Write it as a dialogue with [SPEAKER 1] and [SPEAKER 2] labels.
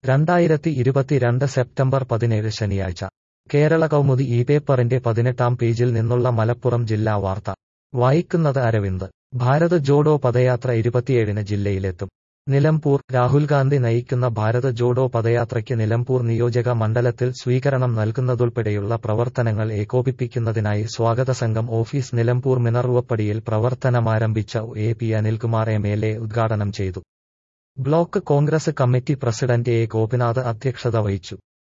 [SPEAKER 1] രണ്ടായിരത്തി ഇരുപത്തിരണ്ട് സെപ്റ്റംബർ പതിനേഴ് ശനിയാഴ്ച കേരള കൗമുദി ഈ പേപ്പറിന്റെ പതിനെട്ടാം പേജിൽ നിന്നുള്ള മലപ്പുറം ജില്ലാ വാർത്ത വായിക്കുന്നത് അരവിന്ദ് ഭാരത് ജോഡോ പദയാത്ര ഇരുപത്തിയേഴിന് ജില്ലയിലെത്തും നിലമ്പൂർ രാഹുൽ ഗാന്ധി നയിക്കുന്ന ഭാരത് ജോഡോ പദയാത്രയ്ക്ക് നിലമ്പൂർ നിയോജക മണ്ഡലത്തിൽ സ്വീകരണം നൽകുന്നതുൾപ്പെടെയുള്ള പ്രവർത്തനങ്ങൾ ഏകോപിപ്പിക്കുന്നതിനായി സ്വാഗത സംഘം ഓഫീസ് നിലമ്പൂർ മിനറുവപ്പടിയിൽ പ്രവർത്തനമാരംഭിച്ച A P Anilkumar M L A ഉദ്ഘാടനം ചെയ്തു block Congress committee president A Gopinath അധ്യക്ഷത വഹിച്ചു